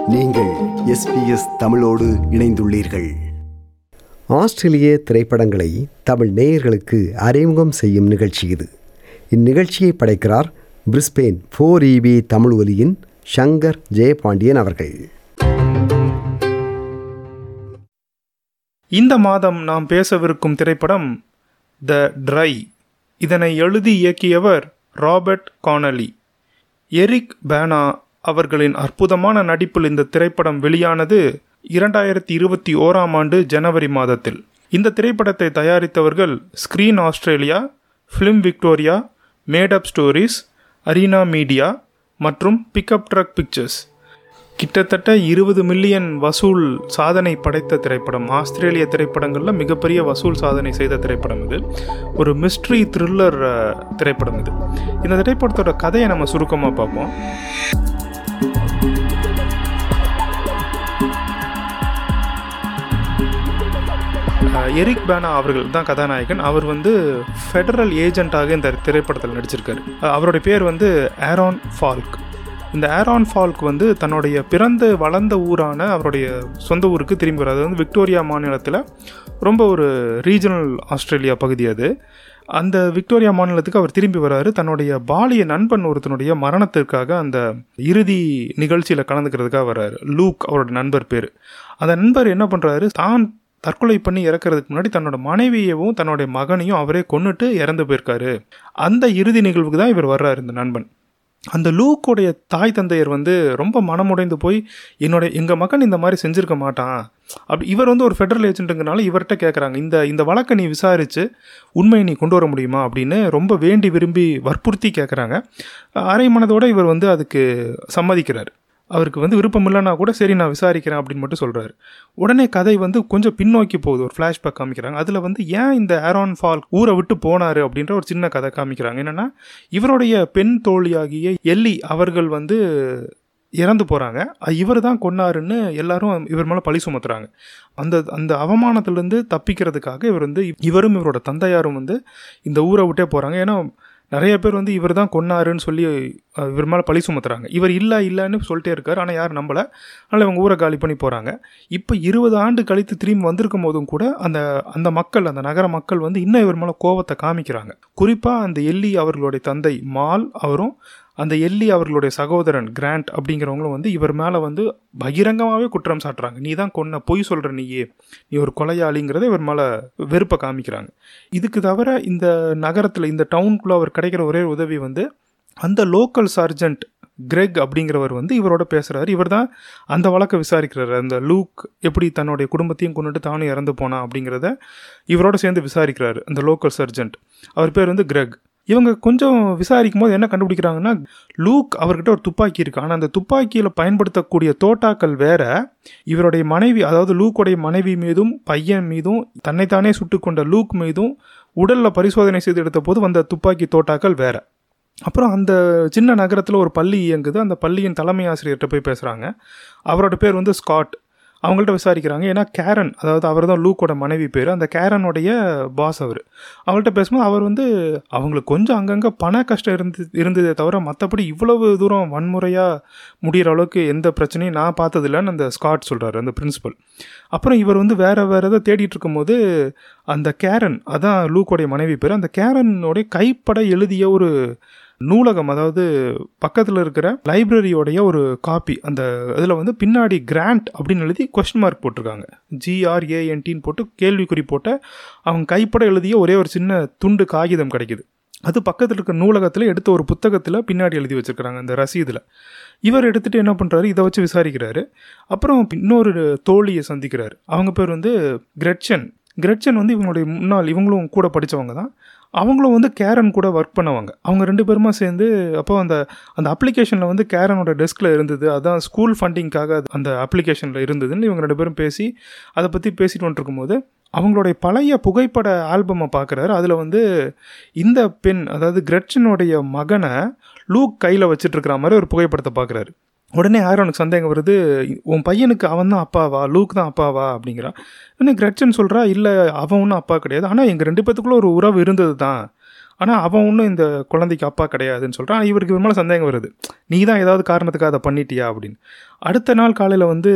நீங்கள் எஸ்பிஎஸ் தமிழோடு இணைந்துள்ளீர்கள் ஆஸ்திரேலிய திரைப்படங்களை தமிழ் நேயர்களுக்கு அறிமுகம் செய்யும் நிகழ்ச்சி இது இந்நிகழ்ச்சியை படைக்கிறார் பிரிஸ்பேன் ஃபோர் இபி தமிழ் ஒலியின் சங்கர் ஜெயபாண்டியன் அவர்கள் இந்த மாதம் நாம் பேசவிருக்கும் திரைப்படம் த ட்ரை இதனை எழுதி இயக்கியவர் ராபர்ட் கானலி எரிக் பேனா அவர்களின் அற்புதமான நடிப்பில் இந்த திரைப்படம் வெளியானது இரண்டாயிரத்தி இருபத்தி ஓராம் ஆண்டு ஜனவரி மாதத்தில் இந்த திரைப்படத்தை தயாரித்தவர்கள் Screen Australia Film Victoria Made Up Stories Arena Media மற்றும் பிக்கப் ட்ரக் பிக்சர்ஸ் கிட்டத்தட்ட இருபது மில்லியன் வசூல் சாதனை படைத்த திரைப்படம் ஆஸ்திரேலிய திரைப்படங்களில் மிகப்பெரிய வசூல் சாதனை செய்த திரைப்படம் இது ஒரு மிஸ்ட்ரி த்ரில்லர் திரைப்படம் இது இந்த திரைப்படத்தோட கதையை நம்ம சுருக்கமாக பார்ப்போம் அஹ் எரிக் பேனா அவர்கள் தான் கதாநாயகன் அவர் வந்து ஃபெடரல் ஏஜென்ட்டாக இந்த திரைப்படத்தில் நடிச்சிருக்காரு அஹ் அவருடைய பேர் வந்து ஆரோன் ஃபால்க் இந்த ஆரோன் ஃபால்க் வந்து தன்னுடைய பிறந்து வளர்ந்த ஊரான அவருடைய சொந்த ஊருக்கு திரும்பி வராது வந்து விக்டோரியா மாநிலத்தில் ரொம்ப ஒரு ரீஜனல் ஆஸ்திரேலியா பகுதி அது அந்த விக்டோரியா மாநிலத்துக்கு அவர் திரும்பி வராரு தன்னுடைய பாலிய நண்பன் ஒருத்தனுடைய மரணத்திற்காக அந்த இறுதி நிகழ்ச்சியில் கலந்துக்கிறதுக்காக வர்றாரு லூக் அவரோட நண்பர் பேர் அந்த நண்பர் என்ன பண்ணுறாரு தான் தற்கொலை பண்ணி இறக்கிறதுக்கு முன்னாடி தன்னோட மனைவியவும் தன்னுடைய மகனையும் அவரே கொன்னுட்டு இறந்து போயிருக்காரு அந்த இறுதி நிகழ்வுக்கு தான் இவர் வர்றாரு இந்த நண்பன் அந்த லூக்கோடைய தாய் தந்தையர் வந்து ரொம்ப மனமுடைந்து போய் என்னோட எங்கள் மகன் இந்த மாதிரி செஞ்சுருக்க மாட்டான் அப்படி இவர் வந்து ஒரு ஃபெடரல் ஏஜென்ட்டுங்கனால இவர்கிட்ட கேட்குறாங்க இந்த இந்த வழக்கை நீ விசாரித்து உண்மையை நீ கொண்டு வர முடியுமா அப்படின்னு ரொம்ப வேண்டி விரும்பி வற்புறுத்தி கேட்குறாங்க அரை மனதோடு இவர் வந்து அதுக்கு சம்மதிக்கிறார் அவருக்கு வந்து விருப்பம் இல்லைனா கூட சரி நான் விசாரிக்கிறேன் அப்படின்னு மட்டும் சொல்கிறாரு உடனே கதை வந்து கொஞ்சம் பின்னோக்கி போகுது ஒரு ஃப்ளாஷ்பேக் காமிக்கிறாங்க அதில் வந்து ஏன் இந்த ஆரோன் ஃபால் ஊரை விட்டு போனார் அப்படின்ற ஒரு சின்ன கதை காமிக்கிறாங்க என்னென்னா இவருடைய பெண் தோழியாகிய எல்லி அவர்கள் வந்து இறந்து போகிறாங்க இவர் தான் கொன்னாருன்னு எல்லாரும் இவர் மேலே பழி சுமத்துறாங்க அந்த அந்த அவமானத்துலேருந்து தப்பிக்கிறதுக்காக இவர் வந்து இவரும் இவரோட தந்தையாரும் வந்து இந்த ஊரை விட்டே போகிறாங்க ஏன்னா நிறைய பேர் வந்து இவர் தான் கொன்னாருன்னு சொல்லி இவர் மேலே பழி சுமத்துறாங்க இவர் இல்லை இல்லைன்னு சொல்லிட்டே இருக்கார் ஆனால் யாரும் நம்பலை அதனால் இவங்க ஊரை காலி பண்ணி போகிறாங்க இப்போ இருபது ஆண்டு கழித்து திரும்பி வந்திருக்கும் போதும் கூட அந்த அந்த மக்கள் அந்த நகர மக்கள் வந்து இன்னும் இவர் மேலே கோவத்தை காமிக்கிறாங்க குறிப்பாக அந்த எல்லி அவர்களுடைய தந்தை மால் அவரும் அந்த எல்லி அவர்களுடைய சகோதரன் கிராண்ட் அப்படிங்கிறவங்களும் வந்து இவர் மேலே வந்து பகிரங்கமாகவே குற்றம் சாட்டுறாங்க நீ தான் கொன்ன பொய் சொல்கிற நீயே நீ ஒரு கொலையாளிங்கிறத இவர் மேலே வெறுப்பை காமிக்கிறாங்க இதுக்கு தவிர இந்த நகரத்தில் இந்த டவுனுக்குள்ளே அவர் கிடைக்கிற ஒரே உதவி வந்து அந்த லோக்கல் சர்ஜென்ட் கிரெக் அப்படிங்கிறவர் வந்து இவரோட பேசுகிறாரு இவர் தான் அந்த வழக்கை விசாரிக்கிறாரு அந்த லூக் எப்படி தன்னுடைய குடும்பத்தையும் கொண்டுட்டு தானும் இறந்து போனான் அப்படிங்கிறத இவரோட சேர்ந்து விசாரிக்கிறாரு அந்த லோக்கல் சர்ஜென்ட் அவர் பேர் வந்து கிரெக் இவங்க கொஞ்சம் விசாரிக்கும் போது என்ன கண்டுபிடிக்கிறாங்கன்னா லூக் அவர்கிட்ட ஒரு துப்பாக்கி இருக்கு ஆனால் அந்த துப்பாக்கியில் பயன்படுத்தக்கூடிய தோட்டாக்கள் வேற இவருடைய மனைவி அதாவது லூக்கோடைய மனைவி மீதும் பையன் மீதும் தன்னைத்தானே சுட்டு கொண்ட லூக் மீதும் உடலில் பரிசோதனை செய்து எடுத்த போது வந்த துப்பாக்கி தோட்டாக்கள் வேற அப்புறம் அந்த சின்ன நகரத்தில் ஒரு பள்ளி இயங்குது அந்த பள்ளியின் தலைமை ஆசிரியர்கிட்ட போய் பேசுகிறாங்க அவரோட பேர் வந்து ஸ்காட் அவங்கள்ட்ட விசாரிக்கிறாங்க ஏன்னா கேரன் அதாவது அவர் தான் லூக்கோட மனைவி பேர் அந்த கேரனுடைய பாஸ் அவர் அவங்கள்ட்ட பேசும்போது அவர் வந்து அவங்களுக்கு கொஞ்சம் அங்கங்கே பண கஷ்டம் இருந்து இருந்ததே தவிர மற்றபடி இவ்வளவு தூரம் வன்முறையாக முடிகிற அளவுக்கு எந்த பிரச்சனையும் நான் பார்த்ததில்லன்னு அந்த ஸ்காட் சொல்கிறாரு அந்த பிரின்சிபல் அப்புறம் இவர் வந்து வேறு வேறு எதை தேடிட்டு இருக்கும்போது அந்த கேரன் அதான் லூக்கோடைய மனைவி பேர் அந்த கேரனோடைய கைப்பட எழுதிய ஒரு நூலகம் அதாவது பக்கத்தில் இருக்கிற லைப்ரரியோடைய ஒரு காப்பி அந்த இதில் வந்து பின்னாடி கிராண்ட் அப்படின்னு எழுதி கொஸ்டின் மார்க் போட்டிருக்காங்க ஜிஆர்ஏஎன்டின்னு போட்டு கேள்விக்குறி போட்ட அவங்க கைப்பட எழுதிய ஒரே ஒரு சின்ன துண்டு காகிதம் கிடைக்குது அது பக்கத்தில் இருக்க நூலகத்தில் எடுத்த ஒரு புத்தகத்தில் பின்னாடி எழுதி வச்சுருக்கிறாங்க அந்த ரசீதில் இவர் எடுத்துகிட்டு என்ன பண்ணுறாரு இதை வச்சு விசாரிக்கிறாரு அப்புறம் இன்னொரு தோழியை சந்திக்கிறாரு அவங்க பேர் வந்து கிரெட்சன் கிரெட்சன் வந்து இவங்களுடைய முன்னாள் இவங்களும் கூட படித்தவங்க தான் அவங்களும் வந்து கேரன் கூட ஒர்க் பண்ணவங்க அவங்க ரெண்டு பேருமா சேர்ந்து அப்போ அந்த அந்த அப்ளிகேஷனில் வந்து கேரனோட டெஸ்கில் இருந்தது அதான் ஸ்கூல் ஃபண்டிங்க்காக அந்த அப்ளிகேஷனில் இருந்ததுன்னு இவங்க ரெண்டு பேரும் பேசி அதை பற்றி பேசிட்டு வந்துருக்கும்போது அவங்களுடைய பழைய புகைப்பட ஆல்பமை பார்க்குறாரு அதில் வந்து இந்த பெண் அதாவது கிரெட்சனுடைய மகனை லூக் கையில் வச்சுட்டு இருக்கிற மாதிரி ஒரு புகைப்படத்தை பார்க்குறாரு உடனே ஆரோனுக்கு சந்தேகம் வருது உன் பையனுக்கு அவன் தான் அப்பாவா லூக் தான் அப்பாவா அப்படிங்கிறான் இன்னும் கிரெட்சன் சொல்கிறா இல்லை அவன் ஒன்றும் அப்பா கிடையாது ஆனால் எங்கள் ரெண்டு பேத்துக்குள்ள ஒரு உறவு இருந்தது தான் ஆனால் அவன் ஒன்றும் இந்த குழந்தைக்கு அப்பா கிடையாதுன்னு சொல்கிறான் ஆனால் இவருக்கு இவர் மேலே சந்தேகம் வருது நீ தான் ஏதாவது காரணத்துக்காக அதை பண்ணிட்டியா அப்படின்னு அடுத்த நாள் காலையில் வந்து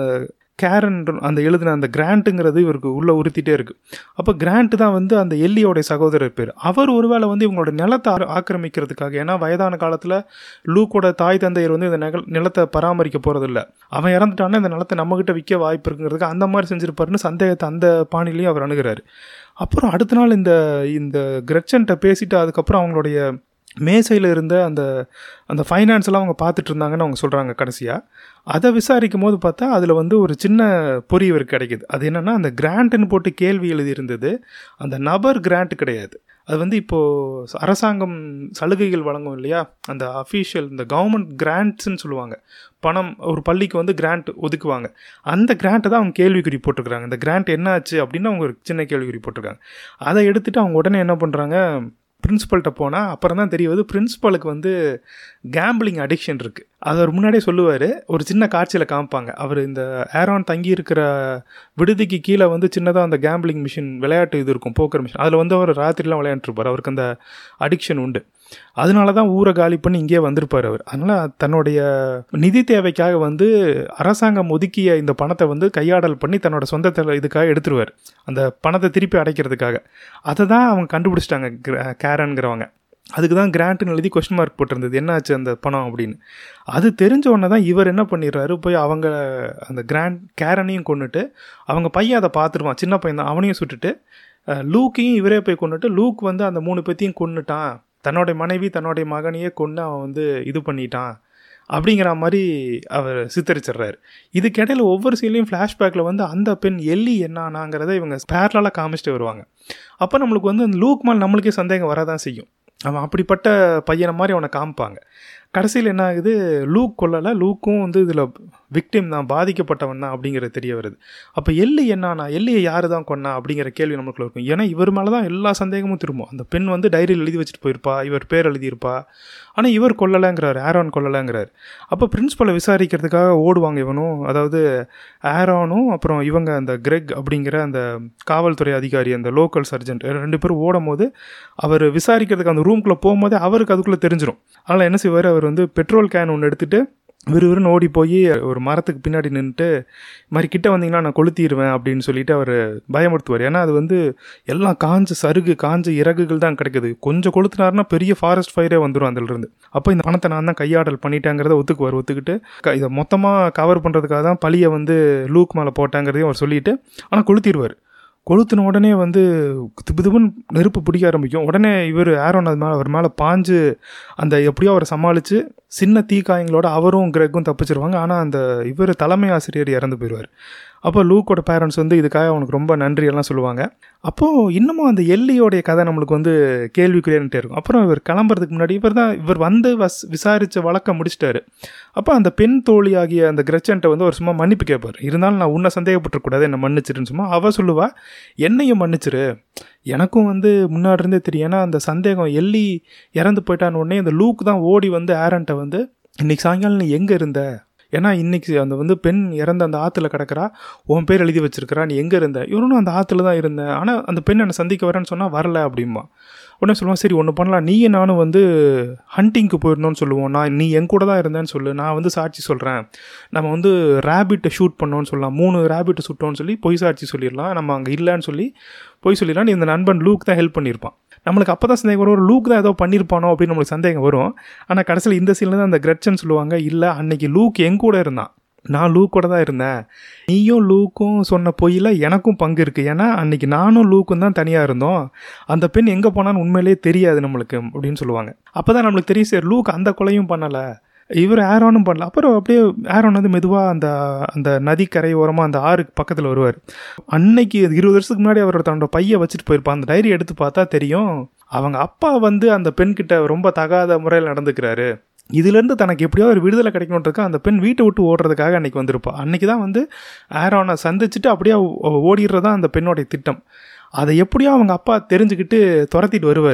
கேரன் அந்த எழுதின அந்த கிராண்ட்டுங்கிறது இவருக்கு உள்ளே உறுத்திட்டே இருக்கு அப்போ கிராண்ட் தான் வந்து அந்த எல்லியோடைய சகோதரர் பேர் அவர் ஒருவேளை வந்து இவங்களோட நிலத்தை ஆ- ஆக்கிரமிக்கிறதுக்காக ஏன்னா வயதான காலத்தில் லூக்கோட தாய் தந்தையர் வந்து இந்த நகல் நிலத்தை பராமரிக்க போகிறதில்ல அவன் இறந்துட்டான்னா இந்த நிலத்தை நம்மகிட்ட விற்க வாய்ப்பு இருக்குங்கிறதுக்கு அந்த மாதிரி செஞ்சிருப்பாருன்னு சந்தேகத்தை அந்த பாணிலையும் அவர் அணுகிறாரு அப்புறம் அடுத்த நாள் இந்த இந்த கிரெச்சன்ட்ட பேசிட்டு அதுக்கப்புறம் அவங்களுடைய மேசையில் இருந்த அந்த அந்த ஃபைனான்ஸ் எல்லாம் அவங்க பார்த்துட்டு இருந்தாங்கன்னு அவங்க சொல்கிறாங்க கடைசியாக அதை விசாரிக்கும் போது பார்த்தா அதில் வந்து ஒரு சின்ன பொறி இவருக்கு கிடைக்குது அது என்னென்னா அந்த கிராண்ட்னு போட்டு கேள்வி எழுதியிருந்தது அந்த நபர் கிராண்ட் கிடையாது அது வந்து இப்போது அரசாங்கம் சலுகைகள் வழங்கும் இல்லையா அந்த அஃபீஷியல் இந்த கவர்மெண்ட் கிராண்ட்ஸ்ன்னு சொல்லுவாங்க பணம் ஒரு பள்ளிக்கு வந்து கிராண்ட் ஒதுக்குவாங்க அந்த கிராண்ட்டை தான் அவங்க கேள்விக்குறி போட்டிருக்காங்க இந்த கிராண்ட் என்ன ஆச்சு அப்படின்னு அவங்க ஒரு சின்ன கேள்விக்குறி போட்டிருக்காங்க அதை எடுத்துட்டு அவங்க உடனே என்ன பண்ணுறாங்க பிரின்ஸிபல்கிட்ட போனால் அப்புறம் தான் தெரிய வருது பிரின்ஸிபலுக்கு வந்து கேம்பிளிங் அடிக்ஷன் இருக்குது அது அவர் முன்னாடியே சொல்லுவார் ஒரு சின்ன காட்சியில் காமிப்பாங்க அவர் இந்த ஏரான் தங்கி இருக்கிற விடுதிக்கு கீழே வந்து சின்னதாக அந்த கேம்பிளிங் மிஷின் விளையாட்டு இது இருக்கும் போக்கர் மிஷின் அதில் வந்து அவர் ராத்திரிலாம் விளையாண்டுருப்பார் அவருக்கு அந்த அடிக்ஷன் உண்டு அதனால தான் ஊரை காலி பண்ணி இங்கே வந்திருப்பார் அவர் அதனால் தன்னுடைய நிதி தேவைக்காக வந்து அரசாங்கம் ஒதுக்கிய இந்த பணத்தை வந்து கையாடல் பண்ணி தன்னோட சொந்த தெல- இதுக்காக எடுத்துருவார் அந்த பணத்தை திருப்பி அடைக்கிறதுக்காக அதை தான் அவங்க கண்டுபிடிச்சிட்டாங்க கிர- கேரன்கிறவங்க அதுக்கு தான் கிராண்ட்னு எழுதி கொஸ்டின் மார்க் போட்டிருந்தது என்னாச்சு அந்த பணம் அப்படின்னு அது தெரிஞ்ச உடனே தான் இவர் என்ன பண்ணிடுறாரு போய் அவங்க அந்த கிராண்ட் கேரனையும் கொண்டுட்டு அவங்க பையன் அதை பார்த்துருவான் சின்ன பையன் தான் அவனையும் சுட்டுட்டு அஹ், லூக்கையும் இவரே போய் கொண்டுட்டு லூக் வந்து அந்த மூணு பேத்தையும் கொன்னுட்டான் தன்னோட மனைவி தன்னுடைய மகனையே கொண்டு அவன் வந்து இது பண்ணிட்டான் அப்படிங்கிற மாதிரி அவர் சித்தரிச்சிடுறாரு இதுக்கிடையில ஒவ்வொரு சீன்லையும் ஃப்ளாஷ்பேக்கில் வந்து அந்த பெண் எல்லி என்னானாங்கிறத இவங்க பேரலாக காமிச்சிட்டு வருவாங்க அப்போ நம்மளுக்கு வந்து அந்த லூக் மேல் நம்மளுக்கே சந்தேகம் வரதான் செய்யும் அவன் அப்படிப்பட்ட பையனை மாதிரி அவனை காமிப்பாங்க கடைசியில் என்ன ஆகுது லூக் கொல்லலை லூக்கும் வந்து இதில் விக்டிம் தான் பாதிக்கப்பட்டவன் தான் அப்படிங்கிறது தெரிய வருது அப்போ எள்ளி என்னானா எல்லியை யார் தான் கொன்னா அப்படிங்கிற கேள்வி நமக்குள்ள இருக்கும் ஏன்னா இவர் மேலே தான் எல்லா சந்தேகமும் திரும்பும் அந்த பெண் வந்து டைரியில் எழுதி வச்சுட்டு போயிருப்பா இவர் பேர் எழுதியிருப்பா ஆனால் இவர் கொல்லலைங்கிறார் ஆரோன் கொல்லலைங்கிறார் அப்போ பிரின்ஸ்பலை விசாரிக்கிறதுக்காக ஓடுவாங்க இவனும் அதாவது ஆரோனும் அப்புறம் இவங்க அந்த கிரெக் அப்படிங்கிற அந்த காவல்துறை அதிகாரி அந்த லோக்கல் சர்ஜென்ட் ரெண்டு பேரும் ஓடும் போது அவர் விசாரிக்கிறதுக்கு அந்த ரூம்குள்ளே போகும்போதே அவருக்கு அதுக்குள்ளே தெரிஞ்சிடும் அதனால் என்ன செய்வார் அவர் வந்து பெட்ரோல் கேன் ஒன்று எடுத்துட்டு விறுவிறுன்னு ஓடி போய் ஒரு மரத்துக்கு பின்னாடி நின்றுட்டு இது மாதிரி கிட்ட வந்தீங்கன்னா நான் கொளுத்திடுவேன் அப்படின்னு சொல்லிட்டு அவர் பயமுறுத்துவார் ஏன்னா அது வந்து எல்லாம் காஞ்ச சருகு காஞ்ச இறகுகள் தான் கிடைக்குது கொஞ்சம் கொளுத்துனாருன்னா பெரிய ஃபாரஸ்ட் ஃபயரே வந்துடும் அதிலிருந்து அப்போ இந்த பணத்தை நான் தான் கையாடல் பண்ணிட்டேங்கிறத ஒத்துக்குவார் ஒத்துக்கிட்டு க- இதை மொத்தமாக கவர் பண்ணுறதுக்காக தான் பழியை வந்து லூக் மேலே போட்டாங்கிறதையும் அவர் சொல்லிட்டு ஆனால் கொளுத்திடுவார் கொளுத்தின உடனே வந்து திபு திபுன்னு நெருப்பு பிடிக்க ஆரம்பிக்கும் உடனே இவர் ஆரோன் அது மேலே அவர் மேலே பாஞ்சு அந்த எப்படியோ அவரை சமாளித்து சின்ன தீக்காயங்களோட அவரும் கிரெக்கும் தப்பிச்சிருவாங்க ஆனால் அந்த இவர் தலைமை ஆசிரியர் இறந்து போயிடுவார் அப்போ லூக்கோட பேரண்ட்ஸ் வந்து இதுக்காக அவனுக்கு ரொம்ப நன்றி எல்லாம் சொல்லுவாங்க அப்போது இன்னமும் அந்த எல்லியோடைய கதை நம்மளுக்கு வந்து கேள்விக்குரியன்ட்டே இருக்கும் அப்புறம் இவர் கிளம்புறதுக்கு முன்னாடி இவர் தான் இவர் வந்து வஸ் விசாரித்த வழக்கம் முடிச்சிட்டாரு அப்போ அந்த பெண் தோழி ஆகிய அந்த கிரெச்சன்ட்ட வந்து ஒரு சும்மா மன்னிப்பு கேட்பார் இருந்தாலும் நான் உன்னை சந்தேகப்பட்டுறக்கூடாது என்னை மன்னிச்சிருன்னு சும்மா அவ சொல்லுவா என்னையும் மன்னிச்சிரு எனக்கும் வந்து முன்னாடி இருந்தே தெரியும் ஏன்னா அந்த சந்தேகம் எல்லி இறந்து போயிட்டான்னு உடனே அந்த லூக் தான் ஓடி வந்து ஆரன்ட்ட வந்து இன்னைக்கு சாயங்காலம் நீ எங்கே இருந்த ஏன்னா இன்னைக்கு அந்த வந்து பெண் இறந்த அந்த ஆற்றுல கிடக்கிறா உன் பேர் எழுதி வச்சிருக்கிறா நீ எங்கே இருந்த இவனும் அந்த ஆற்றுல தான் இருந்தேன் ஆனால் அந்த பெண் என்னை சந்திக்க வரேன்னு சொன்னால் வரல அப்படிம்பா உடனே சொல்லுவான் சரி ஒன்று பண்ணலாம் நீயும் நானும் வந்து ஹண்டிங்க்கு போயிருந்தோம்னு சொல்லுவோம் நான் நீ என் கூட தான் இருந்தேன்னு சொல்லு நான் வந்து சாட்சி சொல்கிறேன் நம்ம வந்து ரேபிட்டை ஷூட் பண்ணோம்னு சொல்லலாம் மூணு ரேபிட்டை சுட்டோம்னு சொல்லி பொய் சாட்சி சொல்லிடலாம் நம்ம அங்கே இல்லைன்னு சொல்லி பொய் சொல்லிடலாம் நீ இந்த நண்பன் லூக் தான் ஹெல்ப் பண்ணியிருப்பான் நம்மளுக்கு அப்போ தான் சந்தேகம் வரும் ஒரு லூக் தான் ஏதோ பண்ணியிருப்பானோ அப்படின்னு நம்மளுக்கு சந்தேகம் வரும் ஆனால் கடைசியில் இந்த சீனில் தான் அந்த கிரெச்சன் சொல்லுவாங்க இல்லை அன்னைக்கு லூக் என் கூட இருந்தான் நான் லூக்கோட தான் இருந்தேன் நீயும் லூக்கும் சொன்ன பொய்யில் எனக்கும் பங்கு இருக்குது ஏன்னா அன்னைக்கு நானும் லூக்கும் தான் தனியாக இருந்தோம் அந்த பெண் எங்கே போனான்னு உண்மையிலேயே தெரியாது நம்மளுக்கு அப்படின்னு சொல்லுவாங்க அப்போ தான் நம்மளுக்கு தெரியும் சரி லூக் அந்த கொலையும் பண்ணலை இவர் ஆரோனும் பண்ணல அப்புறம் அப்படியே ஆரோன் வந்து மெதுவாக அந்த அந்த நதிக்கரை ஓரமாக அந்த ஆறுக்கு பக்கத்தில் வருவார் அன்னைக்கு இருபது வருஷத்துக்கு முன்னாடி அவர் தன்னோட பையை வச்சுட்டு போயிருப்பான் அந்த டைரி எடுத்து பார்த்தா தெரியும் அவங்க அப்பா வந்து அந்த பெண்கிட்ட ரொம்ப தகாத முறையில் நடந்துக்கிறாரு இதுலேருந்து தனக்கு எப்படியாவது ஒரு விடுதலை கிடைக்கணுன்றதுக்கு அந்த பெண் வீட்டை விட்டு ஓடுறதுக்காக அன்னைக்கு வந்திருப்பா அன்னைக்கு தான் வந்து ஆரோனை சந்திச்சுட்டு அப்படியே ஓ- ஓடிடுறது தான் அந்த பெண்ணோடைய திட்டம் அதை எப்படியோ அவங்க அப்பா தெரிஞ்சுக்கிட்டு துரத்திட்டு வருவார்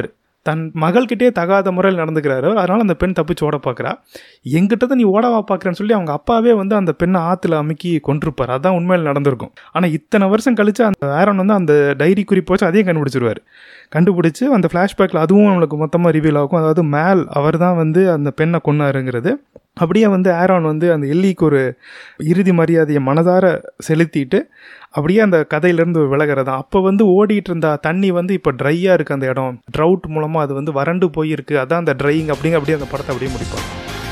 தன் மகள்கிட்டே தகாத முறையில் நடந்துக்கிறாரு அதனால் அந்த பெண் தப்பிச்சு ஓட பார்க்குறா எங்கிட்ட தான் நீ ஓடவா பார்க்குறேன்னு சொல்லி அவங்க அப்பாவே வந்து அந்த பெண்ணை ஆற்றுல அமுக்கி கொண்டிருப்பார் அதான் உண்மையில் நடந்திருக்கும் ஆனால் இத்தனை வருஷம் கழிச்சு அந்த ஆரன் வந்து அந்த டைரி குறிப்பு வச்சு அதையும் கண்டுபிடிச்சிருவார் கண்டுபிடிச்சு அந்த ஃப்ளாஷ்பேக்கில் அதுவும் நம்மளுக்கு மொத்தமாக ரிவீல் ஆகும் அதாவது மேல் அவர் தான் வந்து அந்த பெண்ணை கொன்னாருங்கிறது அப்படியே வந்து ஆரான் வந்து அந்த எல்லிக்கு ஒரு இறுதி மரியாதையை மனதார செலுத்திட்டு அப்படியே அந்த கதையிலேருந்து விலகிறது அப்போ வந்து ஓடிட்டு இருந்த தண்ணி வந்து இப்போ ட்ரையாக இருக்குது அந்த இடம் ட்ரவுட் மூலமாக அது வந்து வறண்டு போயிருக்கு அதான் அந்த ட்ரையிங் அப்படிங்க அப்படியே அந்த படத்தை அப்படியே முடிப்பாங்க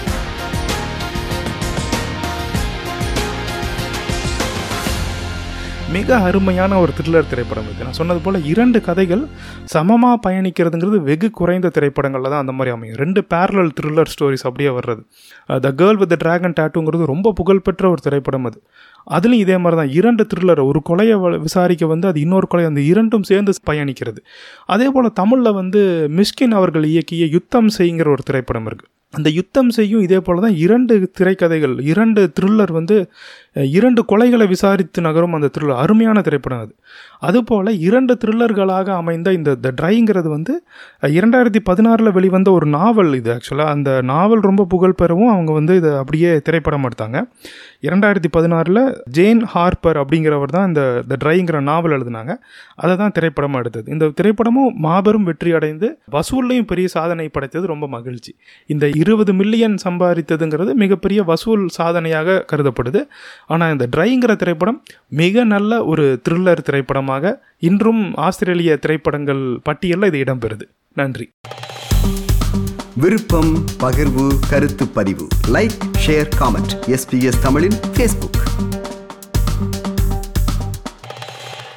மிக அருமையான ஒரு த்ரில்லர் திரைப்படம் இது நான் சொன்னது போல் இரண்டு கதைகள் சமமாக பயணிக்கிறதுங்கிறது வெகு குறைந்த திரைப்படங்களில் தான் அந்த மாதிரி அமையும் ரெண்டு பேரலல் த்ரில்லர் ஸ்டோரிஸ் அப்படியே வர்றது த கேர்ள் வித் டிராகன் டேட்டுங்கிறது ரொம்ப புகழ்பெற்ற ஒரு திரைப்படம் அது அதுலேயும் இதே மாதிரி தான் இரண்டு த்ரில்லர் ஒரு கொலையை வ- விசாரிக்க வந்து அது இன்னொரு கொலை அந்த இரண்டும் சேர்ந்து பயணிக்கிறது அதே போல் தமிழில் வந்து மிஷ்கின் அவர்கள் இயக்கிய யுத்தம் செய்ங்கிற ஒரு திரைப்படம் இருக்குது அந்த யுத்தம் செய்யும் இதே போல தான் இரண்டு திரைக்கதைகள் இரண்டு த்ரில்லர் வந்து அஹ், இரண்டு கொலைகளை விசாரித்து நகரும் அந்த த்ரில்லர் அருமையான திரைப்படம் அது அதுபோல் இரண்டு த்ரில்லர்களாக அமைந்த இந்த த ட்ரைங்கிறது வந்து அஹ், இரண்டாயிரத்தி பதினாறில் வெளிவந்த ஒரு நாவல் இது ஆக்சுவலாக அந்த நாவல் ரொம்ப புகழ் பெறவும் அவங்க வந்து இதை அப்படியே திரைப்படம் எடுத்தாங்க இரண்டாயிரத்தி பதினாறில் ஜேன் ஹார்ப்பர் அப்படிங்கிறவர் தான் இந்த த ட்ரைங்கிற நாவல் எழுதினாங்க அதை தான் திரைப்படமாக எடுத்தது இந்த திரைப்படமும் மாபெரும் வெற்றி அடைந்து வசூல்லையும் பெரிய சாதனை படைத்தது ரொம்ப மகிழ்ச்சி இந்த இருபது மில்லியன் சம்பாதித்ததுங்கிறது மிகப்பெரிய வசூல் சாதனையாக கருதப்படுது ஆனால் இந்த ட்ரைங்கிற திரைப்படம் மிக நல்ல ஒரு த்ரில்லர் திரைப்படமாக இன்றும் ஆஸ்திரேலிய திரைப்படங்கள் பட்டியலில் இது இடம்பெறுது நன்றி விருப்பம் பகிர்வு கருத்து பதிவு லைக் ஷேர் காமெண்ட் எஸ்பிஎஸ் தமிழின் ஃபேஸ்புக்